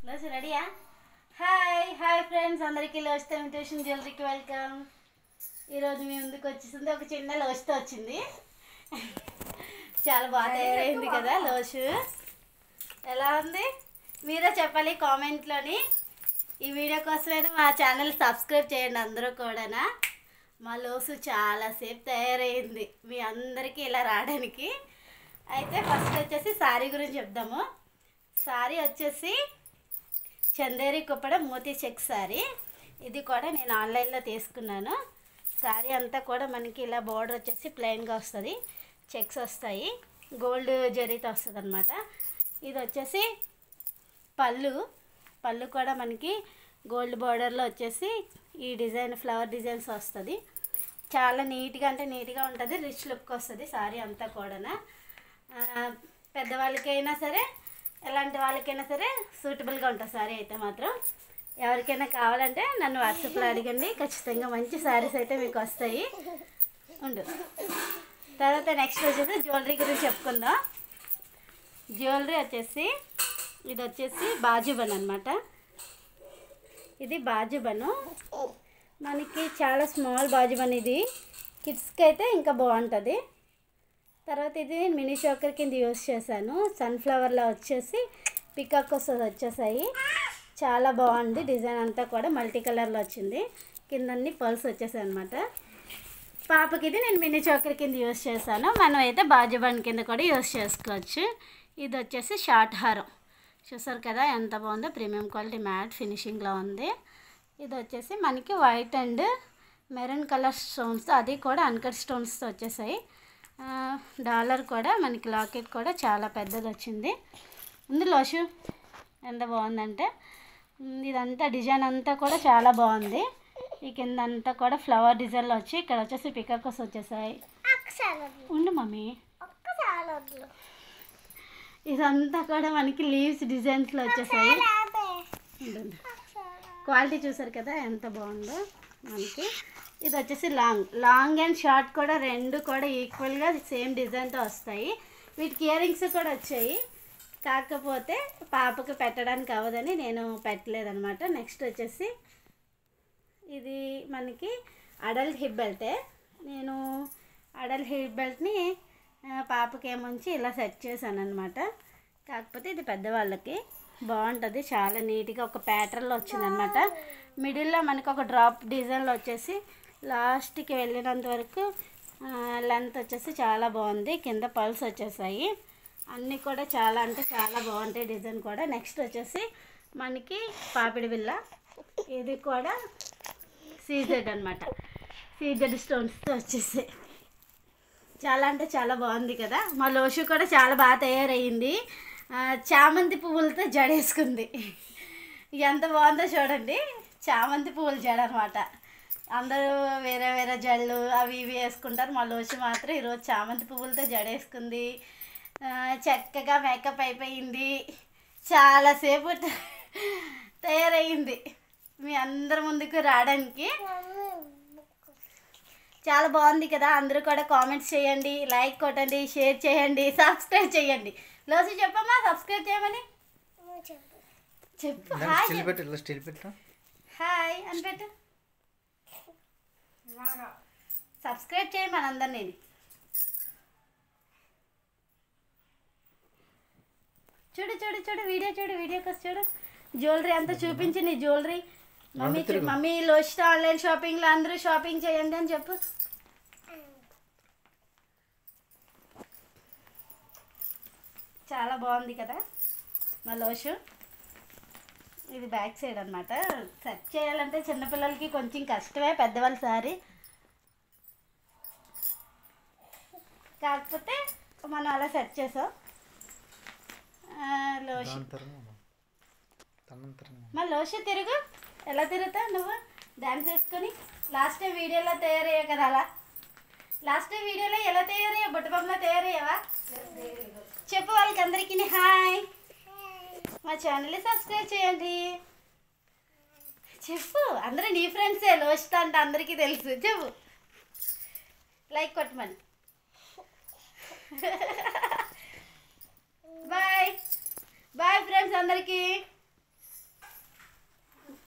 లోసి రెడీయా hi hi friends అందరికీ లోస్తో imitation జ్యువెలరీకి welcome ఈరోజు మీ ముందుకు వచ్చేసింది ఒక చిన్న లోస్తో వచ్చింది చాలా బాగా తయారైంది కదా లోషు ఎలా ఉంది మీరే చెప్పాలి కామెంట్లోని ఈ వీడియో కోసమైనా మా ఛానల్ సబ్స్క్రైబ్ చేయండి అందరూ కూడానా మా లోసు చాలాసేపు తయారైంది మీ అందరికీ ఇలా రావడానికి అయితే ఫస్ట్ వచ్చేసి శారీ గురించి చెప్దాము శారీ వచ్చేసి చందేరి కుప్పడ మోతీ చెక్ శారీ ఇది కూడా నేను ఆన్లైన్లో తీసుకున్నాను శారీ అంతా కూడా మనకి ఇలా బార్డర్ వచ్చేసి ప్లెయిన్గా వస్తుంది చెక్స్ వస్తాయి గోల్డ్ జరీతో వస్తుంది అనమాట ఇది వచ్చేసి పళ్ళు పళ్ళు కూడా మనకి గోల్డ్ బార్డర్లో వచ్చేసి ఈ డిజైన్ ఫ్లవర్ డిజైన్స్ వస్తుంది చాలా నీట్గా అంటే నీట్గా ఉంటుంది రిచ్ లుక్ వస్తుంది సారీ అంతా కూడా పెద్దవాళ్ళకైనా సరే ఎలాంటి వాళ్ళకైనా సరే సూటబుల్గా ఉంటుంది సారీ అయితే మాత్రం ఎవరికైనా కావాలంటే నన్ను వాట్సాప్లో అడగండి ఖచ్చితంగా మంచి శారీస్ అయితే మీకు వస్తాయి ఉండు తర్వాత నెక్స్ట్ వచ్చేసి జ్యువెలరీ గురించి చెప్పుకుందాం జ్యువెలరీ వచ్చేసి ఇది వచ్చేసి బాజుబన్ అనమాట ఇది బాజుబను మనకి చాలా స్మాల్ బాజుబన్ ఇది కిడ్స్కి అయితే ఇంకా బాగుంటుంది తర్వాత ఇది మినీ చోకర్ కింద యూస్ చేశాను సన్ఫ్లవర్లో వచ్చేసి పికాక్ వస్తుంది వచ్చేసాయి చాలా బాగుంది డిజైన్ అంతా కూడా మల్టీ కలర్లో వచ్చింది కింద అన్ని పల్స్ వచ్చేసాయి అనమాట పాపకి ఇది నేను మినీ చోకర్ కింద యూస్ చేశాను మనం అయితే బాజుబాన్ కింద కూడా యూస్ చేసుకోవచ్చు ఇది వచ్చేసి షార్ట్ హారం చూసారు కదా ఎంత బాగుందో ప్రీమియం క్వాలిటీ మ్యాట్ ఫినిషింగ్లో ఉంది ఇది వచ్చేసి మనకి white and maroon colour stones అది కూడా అన్కట్ స్టోన్స్తో వచ్చేసాయి ఆ, డాలర్ కూడా మనకి లాకెట్ కూడా చాలా పెద్దది వచ్చింది ఉంది లోషు ఎంత బాగుందంటే ఉమ్, ఇదంతా డిజైన్ అంతా కూడా చాలా బాగుంది ఈ కింద అంతా కూడా ఫ్లవర్ డిజైన్లో వచ్చి ఇక్కడ వచ్చేసి పికాకోస్ వచ్చేసాయి ఉండు మమ్మీ ఇదంతా కూడా మనకి లీవ్స్ డిజైన్స్లో వచ్చేసాయి ఉండు. క్వాలిటీ చూసారు కదా ఎంత బాగుందో మనకి ఇది వచ్చేసి లాంగ్ లాంగ్ అండ్ షార్ట్ కూడా రెండు కూడా ఈక్వల్గా సేమ్ డిజైన్తో వస్తాయి వీటికి ఇయర్ రింగ్స్ కూడా వచ్చాయి కాకపోతే పాపకి పెట్టడానికి అవ్వదని నేను పెట్టలేదనమాట నెక్స్ట్ వచ్చేసి ఇది మనకి అడల్ట్ హిప్ బెల్టే నేను అడల్ట్ హిప్ బెల్ట్ని ఆ, పాపకి ఏమొంచి ఇలా సెట్ చేశాను అనమాట కాకపోతే ఇది పెద్దవాళ్ళకి బాగుంటుంది చాలా నీట్గా ఒక ప్యాటర్న్లో వచ్చిందనమాట మిడిల్లో మనకి ఒక డ్రాప్ డిజైన్లో వచ్చేసి లాస్ట్కి వెళ్ళినంత వరకు లెంత్ వచ్చేసి చాలా బాగుంది కింద పల్స్ వచ్చేసాయి అన్నీ కూడా చాలా అంటే చాలా బాగుంటాయి డిజైన్ కూడా నెక్స్ట్ వచ్చేసి మనకి పాపిడి బిల్ల ఇది కూడా సీజెడ్ అనమాట సీజెడ్ స్టోన్స్తో వచ్చేసి చాలా అంటే చాలా బాగుంది కదా మా లోషు కూడా చాలా బాగా తయారయ్యింది ఆ, చామంతి పువ్వులతో జడేసుకుంది ఎంత బాగుందో చూడండి చామంతి పువ్వుల జడ అనమాట అందరూ వేరే వేరే జడలు అవి ఇవి వేసుకుంటారు మా లోషు మాత్రం ఈరోజు చామంతి పువ్వులతో జడేసుకుంది ఆ, చక్కగా మేకప్ అయిపోయింది చాలాసేపు ట- తయారయ్యింది మీ అందరి ముందుకు రావడానికి చాలా బాగుంది కదా అందరూ కూడా కామెంట్స్ చేయండి లైక్ కొట్టండి షేర్ చేయండి సబ్స్క్రైబ్ చేయండి లోసి చెప్పమ్మా సబ్స్క్రైబ్ చేయమని చెప్పు హాయ్ స్టిల్ చెప్పు. పెట్టు ఇలా స్టిల్ పెట్టు హాయ్ అని పెట్టు సబ్స్క్రైబ్ చేయమని అందరు నేను చూడు చూడు చూడు వీడియో చూడు వీడియో కోసం చూడు జ్యువెలరీ అంతా చూపించి నీ జ్యువెలరీ మమ్మీ చూ- తిరుగు. మమ్మీ లోస్ట్ ఆన్లైన్ షాపింగ్లో అందరూ షాపింగ్ చేయండి అని చెప్పు చాలా బాగుంది కదా మా లోషు ఇది బ్యాక్ సైడ్ అనమాట సెట్ చేయాలంటే చిన్నపిల్లలకి కొంచెం కష్టమే పెద్దవాళ్ళ సారీ కాకపోతే మనం అలా సెట్ చేసాం ఆ, లోషు దాని తర్వాత తనంతరం మా లోషు తిరుగు ఎలా తిరుగుతావు నువ్వు డాన్స్ వేసుకొని లాస్ట్ టైం వీడియోలో తయారయ్యావు కదా అలా లాస్ట్ టైం వీడియోలో ఎలా తయారయ్యావు బుట్టబొమ్మలో తయారయ్యావా చెప్పు వాళ్ళకి అందరికీ హాయ్ మా ఛానల్ని సబ్స్క్రైబ్ చేయండి చెప్పు అందరూ నీ ఫ్రెండ్సే లోషిత అంటే అందరికీ తెలుసు చెప్పు లైక్ కొట్టమని బాయ్ బాయ్ ఫ్రెండ్స్ అందరికీ